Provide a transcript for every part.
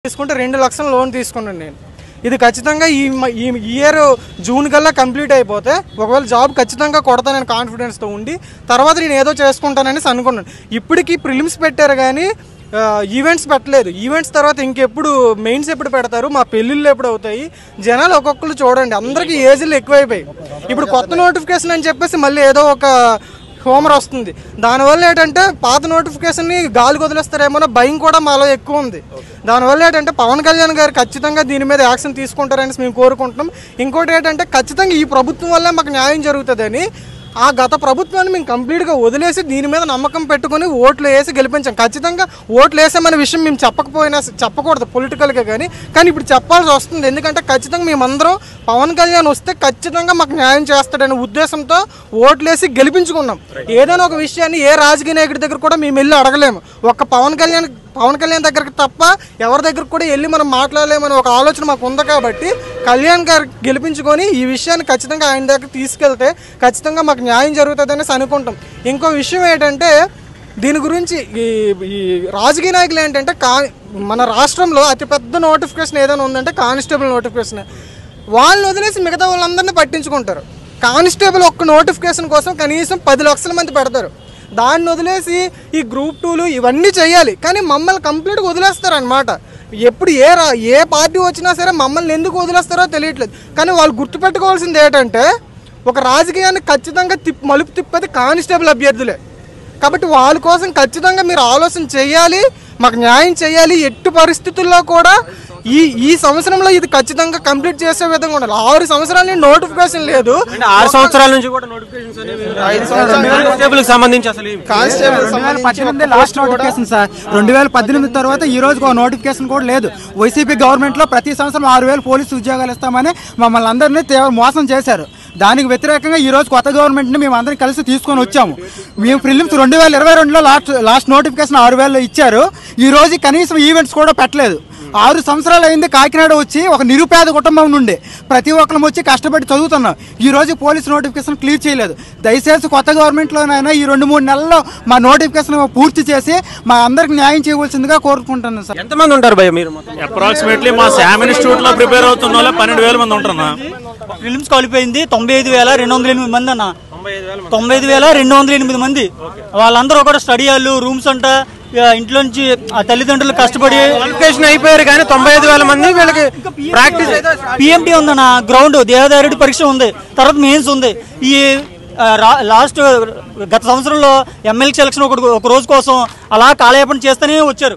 తీసుకుంటే రెండు లక్షల లోన్ తీసుకున్నాను నేను ఇది ఖచ్చితంగా ఈ మ- ఈ ఇయర్ జూన్ కల్లా కంప్లీట్ అయిపోతే ఒకవేళ జాబ్ ఖచ్చితంగా కొడతానని కాన్ఫిడెన్స్తో ఉండి తర్వాత నేను ఏదో చేసుకుంటానని అనుకున్నాను ఇప్పటికీ ప్రిలిమ్స్ పెట్టారు కానీ ఈవెంట్స్ పెట్టలేదు ఈవెంట్స్ తర్వాత ఇంకెప్పుడు మెయిన్స్ ఎప్పుడు పెడతారు మా పెళ్ళిళ్ళు ఎప్పుడు అవుతాయి జనాలు ఒక్కొక్కరు చూడండి అందరికీ ఏజ్లు ఎక్కువైపోయాయి ఇప్పుడు కొత్త నోటిఫికేషన్ అని చెప్పేసి మళ్ళీ ఏదో ఒక హోమర్ వస్తుంది దానివల్ల ఏంటంటే పాత నోటిఫికేషన్ని గాలికి వదిలేస్తారేమో అన్న భయం కూడా మాలో ఎక్కువ ఉంది దానివల్ల ఏంటంటే పవన్ కళ్యాణ్ గారు ఖచ్చితంగా దీని మీద యాక్షన్ తీసుకుంటారని మేము కోరుకుంటున్నాం ఇంకోటి ఏంటంటే ఖచ్చితంగా ఈ ప్రభుత్వం వల్లే మాకు న్యాయం జరుగుతుందని ఆ గత ప్రభుత్వాన్ని మేము కంప్లీట్గా వదిలేసి దీని మీద నమ్మకం పెట్టుకొని ఓట్లు వేసి గెలిపించాం ఖచ్చితంగా ఓట్లు వేసామనే విషయం మేము చెప్పకపోయినా చెప్పకూడదు పొలిటికల్గా కానీ కానీ ఇప్పుడు చెప్పాల్సి వస్తుంది ఎందుకంటే ఖచ్చితంగా మేమందరం పవన్ కళ్యాణ్ వస్తే ఖచ్చితంగా మాకు న్యాయం చేస్తాడనే ఉద్దేశంతో ఓట్లేసి గెలిపించుకున్నాం ఏదైనా ఒక విషయాన్ని ఏ రాజకీయ నాయకుడి దగ్గర కూడా మేము వెళ్ళి అడగలేము ఒక్క పవన్ కళ్యాణ్ పవన్ కళ్యాణ్ దగ్గరికి తప్ప ఎవరి దగ్గరకు కూడా వెళ్ళి మనం మాట్లాడలేమని ఒక ఆలోచన మాకు ఉంది కాబట్టి కళ్యాణ్ గారు గెలిపించుకొని ఈ విషయాన్ని ఖచ్చితంగా ఆయన దగ్గర తీసుకెళ్తే ఖచ్చితంగా మాకు న్యాయం జరుగుతుంది అనేసి అనుకుంటాం ఇంకో విషయం ఏంటంటే దీని గురించి ఈ ఈ రాజకీయ నాయకులు ఏంటంటే కా మన రాష్ట్రంలో అతిపెద్ద నోటిఫికేషన్ ఏదైనా ఉందంటే కానిస్టేబుల్ నోటిఫికేషన్ వాళ్ళని వదిలేసి మిగతా వాళ్ళందరినీ పట్టించుకుంటారు కానిస్టేబుల్ ఒక్క నోటిఫికేషన్ కోసం కనీసం పది లక్షల మంది పెడతారు దాన్ని వదిలేసి ఈ గ్రూప్ టూలు ఇవన్నీ చేయాలి కానీ మమ్మల్ని కంప్లీట్గా వదిలేస్తారు అనమాట ఎప్పుడు ఏ రా ఏ పార్టీ వచ్చినా సరే మమ్మల్ని ఎందుకు వదిలేస్తారో తెలియట్లేదు కానీ వాళ్ళు గుర్తుపెట్టుకోవాల్సింది ఏంటంటే ఒక రాజకీయాన్ని ఖచ్చితంగా తిప్ మలుపు తిప్పేది కానిస్టేబుల్ అభ్యర్థులే కాబట్టి వాళ్ళ కోసం ఖచ్చితంగా మీరు ఆలోచన చేయాలి మాకు న్యాయం చేయాలి ఎట్టి పరిస్థితుల్లో కూడా ఈ ఈ సంవత్సరంలో ఇది ఖచ్చితంగా కంప్లీట్ చేసే విధంగా ఉండాలి ఆరు సంవత్సరాలు నోటిఫికేషన్ లేదు అంటే ఆరు సంవత్సరాల నుంచి కూడా నోటిఫికేషన్స్ అనేవి కానిస్టేబుల్ సంబంధించి అసలు ఇవి రెండు వేల పద్దెనిమిది లాస్ట్ నోటిఫికేషన్ సార్ రెండు వేల పద్దెనిమిది తర్వాత ఈ రోజు ఒక నోటిఫికేషన్ కూడా లేదు వైసీపీ గవర్నమెంట్ లో ప్రతి సంవత్సరం ఆరు వేలు పోలీసు ఉద్యోగాలు ఇస్తామని మమ్మల్ని అందరినీ తీవ్ర మోసం చేశారు దానికి వ్యతిరేకంగా ఈ రోజు కొత్త గవర్నమెంట్ ని మేము అందరం కలిసి తీసుకొని వచ్చాము మేము ప్రిలిమ్స్ రెండు వేల ఇరవై రెండులో లాస్ట్ లాస్ట్ నోటిఫికేషన్ ఆరు వేలు ఇచ్చారు ఈ రోజు కనీసం ఈవెంట్స్ కూడా పెట్టలేదు ఆరు సంవత్సరాలు అయింది కాకినాడ వచ్చి ఒక నిరుపేద కుటుంబం నుండి ప్రతి ఒక్కరం వచ్చి కష్టపడి చదువుతున్నాం ఈ రోజు పోలీస్ నోటిఫికేషన్ క్లియర్ చేయలేదు దయచేసి కొత్త గవర్నమెంట్లోనైనా ఈ రెండు మూడు నెలల్లో మా నోటిఫికేషన్ పూర్తి చేసి మా అందరికి న్యాయం చేయవలసిందిగా కోరుకుంటున్నాను సార్ ఎంతమంది ఉంటారు భయ్య మీరు మొత్తం అప్రాక్సిమేట్లీ మా శామ్ ఇన్స్టిట్యూట్ లో ప్రిపేర్ అవుతున్న వాళ్ళే పన్నెండు వేల మంది ఉంటున్నా ఫిలిమ్స్ కలిపోయింది తొంభై ఐదు వేల రెండు వందల ఎనిమిది మంది అన్న తొంభై ఐదు వేల రెండు వందల ఎనిమిది మంది వాళ్ళందరూ కూడా స్టడీ హాళ్ళు రూమ్స్ అంట ఇక ఇంట్లో నుంచి ఆ తల్లిదండ్రులు కష్టపడి క్వాలిఫికేషన్ అయిపోయారు కానీ తొంభై ఐదు వేల మంది వీళ్ళకి ప్రాక్టీస్ అయితే పిఎంటీ ఉందన్న గ్రౌండ్ దేహదారుడి పరీక్ష ఉంది తర్వాత మెయిన్స్ ఉంది ఈ ఆ, రా- లాస్ట్ గత సంవత్సరంలో ఎమ్మెల్యే సెలక్షన్ ఒక ఒక రోజు కోసం అలా కాలయాపన చేస్తూనే వచ్చారు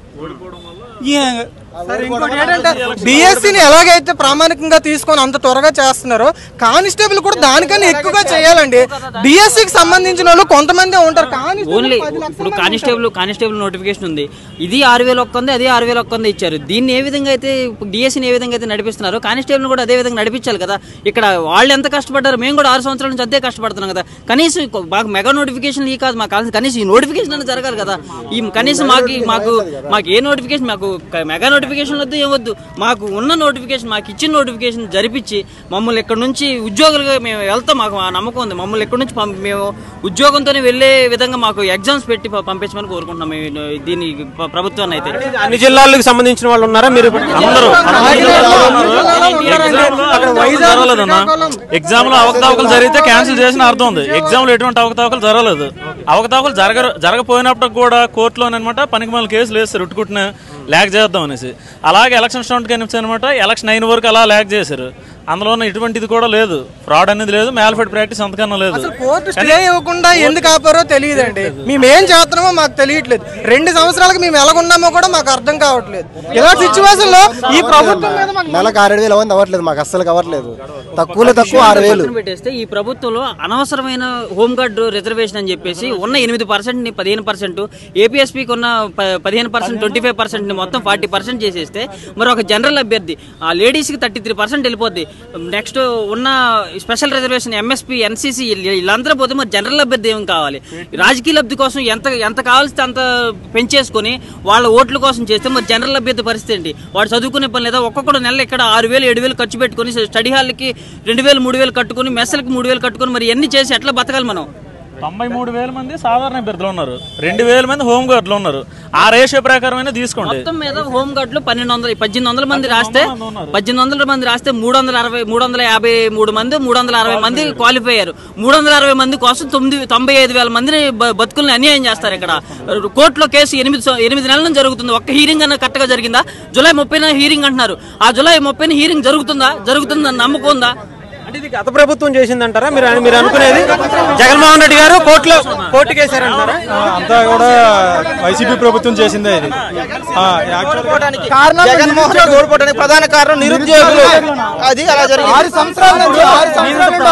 ఈ ఇంకోటి ఏంటంటే బీఎస్సీని ఎలాగైతే ప్రామాణికంగా తీసుకొని అంత త్వరగా చేస్తున్నారో కానిస్టేబుల్ కూడా దానికన్నా ఎక్కువగా చేయాలండి బీఎస్సీకి సంబంధించిన వాళ్ళు కొంతమంది ఉంటారు ఓన్లీ కానిస్టేబుల్ ఇప్పుడు కానిస్టేబుల్ కానిస్టేబుల్ నోటిఫికేషన్ ఉంది ఇది ఆరు వేలు ఒక్కంది అది ఆరు వేలు ఒక్కంది ఇచ్చారు దీన్ని ఏ విధంగా అయితే డిఎస్సీని ఏ విధంగా అయితే నడిపిస్తున్నారో కానిస్టేబుల్ కూడా అదే విధంగా నడిపించాలి కదా ఇక్కడ వాళ్ళు ఎంత కష్టపడ్డారు మేము కూడా ఆరు సంవత్సరాల నుంచి అంతే కష్టపడుతున్నాం కదా కనీసం కొ- మాకు మెగా నోటిఫికేషన్ ఈ కాదు మాకు కావాల్సిన- కనీసం ఈ నోటిఫికేషన్ అనేది జరగాలి కదా ఈ కనీసం మాకు మాకు మాకు ఏ నోటిఫికేషన్ మాకు క- మెగా నోటిఫికేషన్ వద్దు ఏమొద్దు మాకు ఉన్న నోటిఫికేషన్ మాకు ఇచ్చిన నోటిఫికేషన్ జరిపించి మమ్మల్ని ఇక్కడ నుంచి ఉద్యోగులుగా మేము వెళ్తాం మాకు ఆ నమ్మకం ఉంది మమ్మల్ని ఇక్కడ నుంచి పం- మేము ఉద్యోగంతోనే వెళ్ళే విధంగా మాకు ఎగ్జామ్స్ పెట్టి ప- పంపించమని కోరుకుంటున్నాం మేము దీని ప్ర- ప్రభుత్వాన్ని అయితే అన్ని జిల్లాలకు సంబంధించిన వాళ్ళు ఉన్నారా మీరు అందరూ అక్కడ వైజాగ్ ఎగ్జామ్ లో అవకతవకలు జరిగితే క్యాన్సిల్ చేసిన అర్థం ఉంది ఎగ్జామ్ లో ఎటువంటి అవకతవకలు జరగలేదు అవకతవకలు జరగ జరగపోయినప్పటికి కూడా కోర్టులో అనమాట పనికి మళ్ళీ కేసులు వేస్తారు ఉట్టుకుంటున్న ల్యాక్ చేద్దాం అనేసి అలాగే ఎలక్షన్ స్టౌంట్ కనిపించి అనమాట ఎలక్షన్ అయిన వరకు అలా ల్యాక్ చేశారు అందులో ఇటువంటిది కూడా లేదు ఫ్రాడ్ అనేది లేదు మ్యాల్ఫెడ్ ప్రాక్టీస్ అంతకన్నా లేదు కోర్టు స్టే ఇవ్వకుండా ఎందుకు ఆపారో తెలియదండి మేము ఏం చేస్తున్నామో మాకు తెలియట్లేదు రెండు సంవత్సరాలకు మేము ఎలాగున్నామో కూడా మాకు అర్థం కావట్లేదు ఇలా సిచ్యువేషన్ లో ఈ ప్రభుత్వం మీద మాకు నెలకు ఆరు వేలు అవ్వంది అవ్వట్లేదు మాకు అస్సలు అవ్వట్లేదు తక్కువలో తక్కువ ఆరు వేలు పక్కన పెట్టేస్తే ఈ ప్రభుత్వంలో అనవసరమైన హోమ్ గార్డ్ రిజర్వేషన్ అని చెప్పేసి ఉన్న ఎనిమిది పర్సెంట్ ని పదిహేను పర్సెంట్ ఏపీఎస్పీకి ఉన్న ప- పదిహేను పర్సెంట్ ట్వంటీ ఫైవ్ పర్సెంట్ ని మొత్తం ఫార్టీ పర్సెంట్ చేసేస్తే మరి ఒక జనరల్ అభ్యర్థి ఆ లేడీస్ కి థర్టీ త్రీ పర్సెంట్ వెళ్ళిపోద్ది నెక్స్ట్ ఉన్న స్పెషల్ రిజర్వేషన్ ఎంఎస్పీ ఎన్సీసీ వీళ్ళందరూ పోతే మరి జనరల్ అభ్యర్థి ఏం కావాలి రాజకీయ లబ్ధి కోసం ఎంత ఎంత కావాల్సి అంత పెంచేసుకొని వాళ్ళ ఓట్ల కోసం చేస్తే మరి జనరల్ అభ్యర్థి పరిస్థితి ఏంటి వాడు చదువుకునే పని లేదా ఒక్కొక్కడు నెల ఇక్కడ ఆరు వేలు ఏడు వేలు ఖర్చు పెట్టుకొని స్టడీ హాల్కి రెండు వేలు మూడు వేలు కట్టుకొని మెస్సలకి మూడు వేలు కట్టుకొని మరి ఎన్ని చేసి ఎట్లా బతకాలి మనం తొంభై మూడు వేల మంది సాధారణ అభ్యర్థులు ఉన్నారు రెండు వేల మంది హోమ్ గార్డులు ఉన్నారు ఆ రేషియో ప్రకారమైన తీసుకోండి మొత్తం మీద హోమ్ గార్డులు పన్నెండు వందల పద్దెనిమిది వందల మంది రాస్తే పద్దెనిమిది వందల మంది రాస్తే మూడు వందల అరవై మూడు వందల యాభై మూడు మంది మూడు వందల అరవై మంది క్వాలిఫై అయ్యారు మూడు వందల అరవై మంది కోసం తొమ్మిది తొంభై ఐదు వేల మందిని బ- బతుకుల్ని అన్యాయం చేస్తారు ఇక్కడ కోర్టులో కేసు ఎనిమిది సం- ఎనిమిది నెలల నుంచి జరుగుతుంది ఒక్క హీరింగ్ అన్న కరెక్ట్గా జరిగిందా జూలై ముప్పైన హీరింగ్ అంటున్నారు ఆ జూలై ముప్పైన హీరింగ్ జరుగుతుందా జరుగుతుందని నమ్మకం ఉందా అంటే ఇది గత ప్రభుత్వం చేసిందంటారా మీరు మీరు అనుకునేది జగన్మోహన్ రెడ్డి గారు కోర్టులో కోర్టుకు వేశారంటారా అంతా కూడా వైసీపీ ప్రభుత్వం చేసిందే ఇది ఆ, యాక్చువల్ జగన్మోహన్ రెడ్డి ఓడిపోవడానికి ప్రధాన కారణం నిరుద్యోగులు అది అలా జరిగింది ఆరు సంవత్సరాల నుంచి ఆరు సంవత్సరాల నుంచి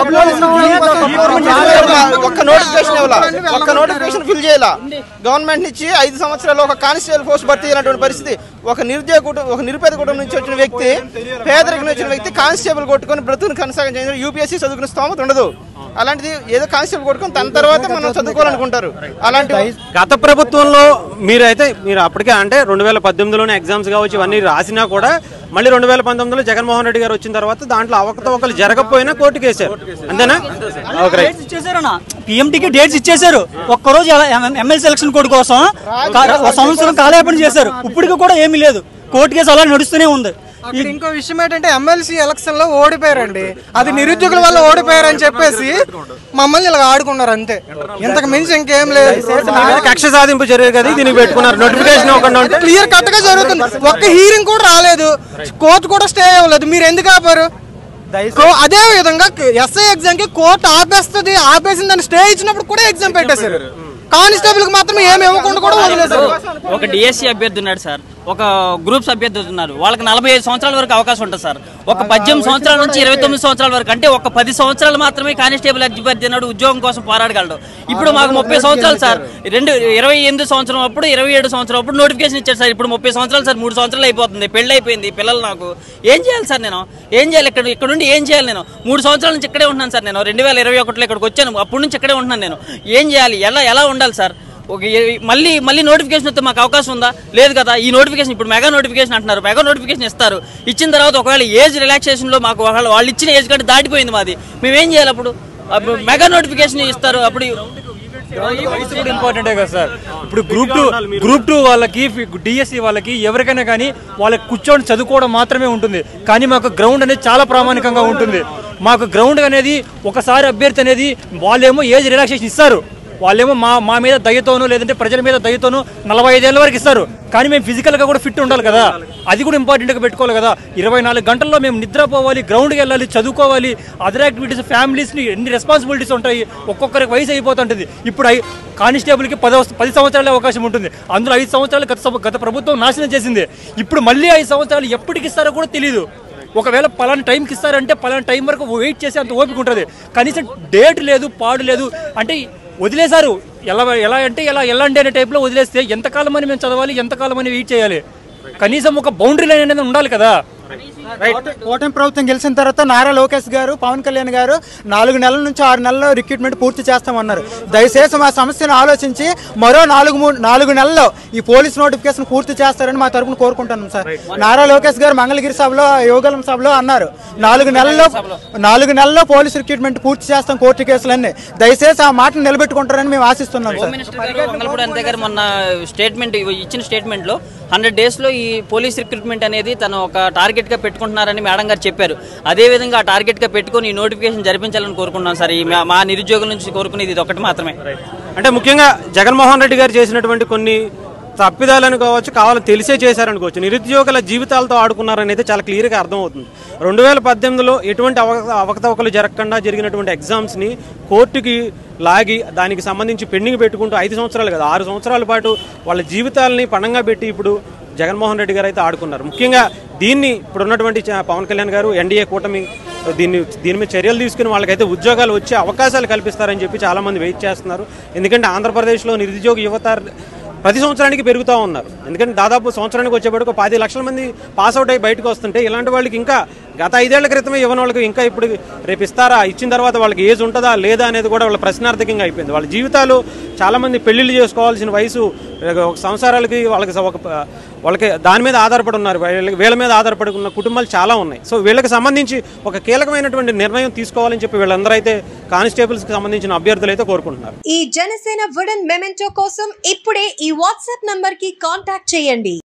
ఒక్క నోటిఫికేషన్ ఇవ్వాల ఒక్క నోటిఫికేషన్ ఫిల్ చేయాల గవర్నమెంట్ నుంచి ఐదు సంవత్సరాలు ఒక కానిస్టేబుల్ పోస్ట్ భర్తీ అయినటువంటి పరిస్థితి ఒక నిరుద్యోగ కుటుంబం ఒక నిరుపేద కుటుంబం నుంచి వచ్చిన వ్యక్తి పేదరికం నుంచి వచ్చిన వ్యక్తి కానిస్టేబుల్ కొట్టుకొని బ్రతుకుని కొనసాగం చేసిన యూపీఎస్సీ చదువుకునే స్తోమత ఉండదు అలాంటిది ఏదో కానిస్టేబుల్ కొట్టుకొని తన తర్వాత మనం చదువుకోవాలనుకుంటారు అలాంటి గత ప్రభుత్వంలో మీరైతే మీరు అప్పటికే అంటే రెండు వేల పద్దెనిమిదిలోనే ఎగ్జామ్స్ కావచ్చు ఇవన్నీ రాసినా కూడా మళ్ళీ రెండు వేల పంతొమ్మిదిలో జగన్మోహన్ రెడ్డి గారు వచ్చిన తర్వాత దాంట్లో అవకతవకలు జరగకపోయినా కోర్టుకు వేశారు అంతేనా ఓకే రైట్. డేట్స్ ఇచ్చేసారన్న పిఎంటీకి డేట్స్ ఇచ్చేసారు ఒక్కరోజు ఎమ్మెల్సీ ఎలక్షన్ కోడ్ కోసం కా- ఒక సంవత్సరం కాలయాపన చేశారు ఇప్పటికి కూడా ఏమీ లేదు కోర్టు కేసు అలా నడుస్తూనే ఉంది అక్కడ ఇంకో విషయం ఏంటంటే ఎమ్మెల్సీ ఎలక్షన్ లో ఓడిపోయారండి అది నిరుద్యోగుల వల్ల ఓడిపోయారని చెప్పేసి మమ్మల్ని ఇలా ఆడుకున్నారు అంతే ఇంతకు మించి ఇంకేం లేదు మీ మీద కక్ష సాధింపు చర్య కదా దీనికి పెట్టుకున్నారు నోటిఫికేషన్ ఇవ్వకుండా ఉంటే క్లియర్ కట్ గా జరుగుతుంది ఒక్క హీరింగ్ కూడా రాలేదు కోర్టు కూడా స్టే అవ్వలేదు మీరు ఎందుకు ఆపారు కో- అదే విధంగా ఎస్ఐ ఎగ్జామ్ కి కోర్టు ఆపేస్తుంది ఆపేసింది దాన్ని స్టే ఇచ్చినప్పుడు కూడా ఎగ్జామ్ పెట్టేశారు కానిస్టేబుల్ కి మాత్రం ఏమి ఇవ్వకుండా కూడా వదిలేశారు ఒక డిఎస్సి అభ్యర్థి ఉన్నాడు సార్ ఒక గ్రూప్స్ అభ్యర్థి ఉన్నారు వాళ్ళకి నలభై ఐదు సంవత్సరాల వరకు అవకాశం ఉంటుంది సార్ ఒక పద్దెనిమిది సంవత్సరాల నుంచి ఇరవై తొమ్మిది సంవత్సరాల వరకు అంటే ఒక పది సంవత్సరాలు మాత్రమే కానిస్టేబుల్ అభ్యర్థి అన్నాడు ఉద్యోగం కోసం పోరాడగలడు ఇప్పుడు మాకు ముప్పై సంవత్సరాలు సార్ రెండు ఇరవై ఎనిమిది సంవత్సరం అప్పుడు ఇరవై ఏడు సంవత్సరం అప్పుడు నోటిఫికేషన్ ఇచ్చారు సార్ ఇప్పుడు ముప్పై సంవత్సరాలు సార్ మూడు సంవత్సరాలు అయిపోతుంది పెళ్లి అయిపోయింది పిల్లలు నాకు ఏం చేయాలి సార్ నేను ఏం చేయాలి ఇక్కడ ఇక్కడ నుండి ఏం చేయాలి నేను మూడు సంవత్సరాల నుంచి ఇక్కడే ఉంటున్నాను సార్ నేను రెండు వేల ఇరవై ఒకటిలో ఇక్కడికి వచ్చాను అప్పటి నుంచి ఇక్కడే ఉంటున్నాను నేను ఏం చేయాలి ఎలా ఎలా ఉండాలి సార్ ఒక ఏ- మళ్ళీ మళ్ళీ నోటిఫికేషన్ వస్తే మాకు అవకాశం ఉందా లేదు కదా ఈ నోటిఫికేషన్ ఇప్పుడు మెగా నోటిఫికేషన్ అంటున్నారు మెగా నోటిఫికేషన్ ఇస్తారు ఇచ్చిన తర్వాత ఒకవేళ ఏజ్ రిలాక్సేషన్ లో మాకు ఒకవేళ వాళ్ళు ఇచ్చిన ఏజ్ కంటే దాటిపోయింది మాది మేము ఏం చేయాలి అప్పుడు అప్పుడు మెగా నోటిఫికేషన్ ఇస్తారు అప్పుడు వయసు కూడా ఇంపార్టెంటే కదా సార్ ఇప్పుడు గ్రూప్ టూ గ్రూప్ టూ వాళ్ళకి డిఎస్సి వాళ్ళకి ఎవరికైనా కానీ వాళ్ళకి కూర్చొని చదువుకోవడం మాత్రమే ఉంటుంది కానీ మాకు గ్రౌండ్ అనేది చాలా ప్రామాణికంగా ఉంటుంది మాకు గ్రౌండ్ అనేది ఒకసారి అభ్యర్థి అనేది వాళ్ళేమో ఏజ్ రిలాక్సేషన్ ఇస్తారు వాళ్ళేమో మా మా మీద దయతోనూ లేదంటే ప్రజల మీద దయతోనూ నలభై ఐదేళ్ళ వరకు ఇస్తారు కానీ మేము ఫిజికల్గా కూడా ఫిట్ ఉండాలి కదా అది కూడా ఇంపార్టెంట్గా పెట్టుకోవాలి కదా ఇరవై నాలుగు గంటల్లో మేము నిద్రపోవాలి గ్రౌండ్కి వెళ్ళాలి చదువుకోవాలి అదర్ యాక్టివిటీస్ ఫ్యామిలీస్ని ఎన్ని రెస్పాన్సిబిలిటీస్ ఉంటాయి ఒక్కొక్కరికి వయసు అయిపోతుంటుంది ఇప్పుడు ఐ- కానిస్టేబుల్కి పది పది సంవత్సరాలే అవకాశం ఉంటుంది అందులో ఐదు సంవత్సరాలు గత సభ- గత ప్రభుత్వం నాశనం చేసింది ఇప్పుడు మళ్ళీ ఐదు సంవత్సరాలు ఎప్పటికి ఇస్తారో కూడా తెలియదు ఒకవేళ పలానా టైంకి ఇస్తారంటే పలానా టైం వరకు వెయిట్ చేసి అంత ఓపిక ఉంటుంది కనీసం డేట్ లేదు పాడు లేదు అంటే వదిలేశారు ఎలా ఎలా అంటే ఎలా ఎలాంటి అనే టైప్లో వదిలేస్తే ఎంతకాలం అని మేము చదవాలి ఎంతకాలం అని వెయిట్ చేయాలి కనీసం ఒక బౌండరీ లైన్ అనేది ఉండాలి కదా కూటమి ప్రభుత్వం గెలిచిన తర్వాత నారా లోకేష్ గారు పవన్ కళ్యాణ్ గారు నాలుగు నెలల నుంచి ఆరు నెలల్లో రిక్రూట్మెంట్ పూర్తి చేస్తామన్నారు దయచేసి మా సమస్యను ఆలోచించి మరో నాలుగు మూడు నాలుగు నెలల్లో ఈ పోలీస్ నోటిఫికేషన్ పూర్తి చేస్తారని మా తరపున కోరుకుంటున్నాం సార్ నారా లోకేష్ గారు మంగళగిరి సభలో యోగలం సభలో అన్నారు నాలుగు నెలల్లో నాలుగు నెలల్లో పోలీస్ రిక్రూట్మెంట్ పూర్తి చేస్తాం కోర్టు కేసులన్నీ దయచేసి ఆ మాటను నిలబెట్టుకుంటారని మేము ఆశిస్తున్నాం హోమ్ సార్ మినిస్టర్ గారు వంగలపూడి అంతే గారు మొన్న స్టేట్మెంట్ ఇచ్చిన స్టేట్మెంట్ లో హండ్రెడ్ డేస్ లో ఈ పోలీస్ రిక్రూట్మెంట్ అనేది తను ఒక టార్గెట్ గా పెట్టుకుంటున్నారని మేడం గారు చెప్పారు అదే విధంగా ఆ టార్గెట్ గా పెట్టుకొని ఈ నోటిఫికేషన్ జరిపించాలని కోరుకుంటున్నాం సార్ ఈ మా- మా నిరుద్యోగుల నుంచి కోరుకునేది ఇది ఒకటి మాత్రమే అంటే ముఖ్యంగా జగన్మోహన్ రెడ్డి గారు చేసినటువంటి కొన్ని తప్పిదాలను కావచ్చు కావాలని తెలిసే చేశారనుకోవచ్చు నిరుద్యోగుల జీవితాలతో ఆడుకున్నారని అయితే చాలా క్లియర్గా అర్థమవుతుంది రెండు వేల పద్దెనిమిదిలో ఎటువంటి అవక అవకతవకలు జరగకుండా జరిగినటువంటి ఎగ్జామ్స్ని కోర్టుకి లాగి దానికి సంబంధించి పెండింగ్ పెట్టుకుంటూ ఐదు సంవత్సరాలు కదా ఆరు సంవత్సరాల పాటు వాళ్ళ జీవితాలని పణంగా పెట్టి ఇప్పుడు జగన్మోహన్ రెడ్డి గారు అయితే ఆడుకున్నారు ముఖ్యంగా దీన్ని ఇప్పుడు ఉన్నటువంటి చ- పవన్ కళ్యాణ్ గారు ఎన్డీఏ కూటమి దీన్ని దీని మీద చర్యలు తీసుకుని వాళ్ళకైతే ఉద్యోగాలు వచ్చే అవకాశాలు కల్పిస్తారని చెప్పి చాలామంది వెయిట్ చేస్తున్నారు ఎందుకంటే ఆంధ్రప్రదేశ్లో నిరుద్యోగ యువత ప్రతి సంవత్సరానికి పెరుగుతూ ఉన్నారు ఎందుకంటే దాదాపు సంవత్సరానికి వచ్చేప్పటికి ఒక పది లక్షల మంది పాస్ అవుట్ అయ్యి బయటకు వస్తుంటే ఇలాంటి వాళ్ళకి ఇంకా గత ఐదేళ్ల క్రితమే ఇవ్వని వాళ్ళకి ఇంకా ఇప్పుడు రేపు ఇస్తారా ఇచ్చిన తర్వాత వాళ్ళకి ఏజ్ ఉంటుందా లేదా అనేది కూడా వాళ్ళ ప్రశ్నార్థకంగా అయిపోయింది వాళ్ళ జీవితాలు చాలామంది పెళ్లిళ్ళు చేసుకోవాల్సిన వయసు ఒక సంవత్సరాలకి వాళ్ళకి ఒక వాళ్ళకి దాని మీద ఆధారపడి ఉన్నారు వీళ్ళకి- వీళ్ళ మీద ఆధారపడి ఉన్న కుటుంబాలు చాలా ఉన్నాయి సో వీళ్ళకి సంబంధించి ఒక కీలకమైనటువంటి నిర్ణయం తీసుకోవాలని చెప్పి వీళ్ళందరూ అయితే కానిస్టేబుల్స్కి సంబంధించిన అభ్యర్థులు అయితే కోరుకుంటున్నారు ఈ జనసేన వుడెన్ మెమెంటో కోసం ఇప్పుడే ఈ వాట్సాప్ నంబర్ కి కాంటాక్ట్ చేయండి